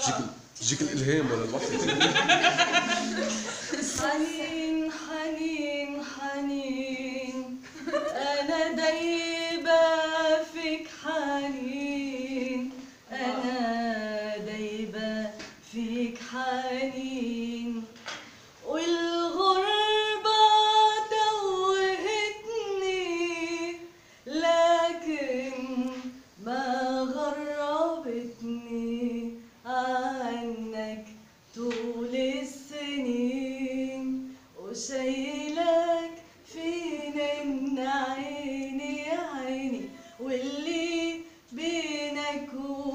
تجيك تجيك الالهام ولا الوحي حنين حنين حنين أنا دايبة فيك حنين أنا دايبة فيك حنين والغربة توهتني لكن ما غربتني عنك طول السنين وشايلك فين ان عيني يا عيني واللي بينك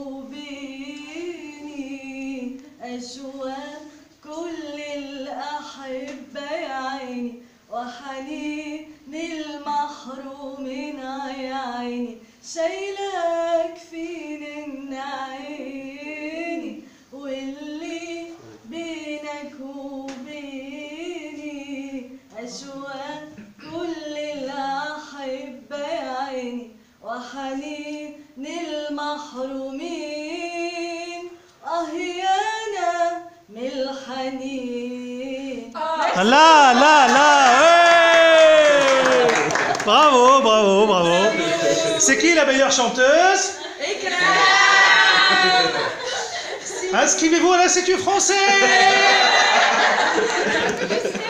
وبيني أشواق كل الأحبة يا عيني وحنين المحرومين يا عيني شايلك فين ان عيني واللي بينك وبيني أشواق كل الأحبة يا عيني وحنين المحرومين آه يانا من الحنين لا لا لا hey Bravo, bravo, bravo. C'est qui la meilleure chanteuse Inscrivez-vous à l'Institut français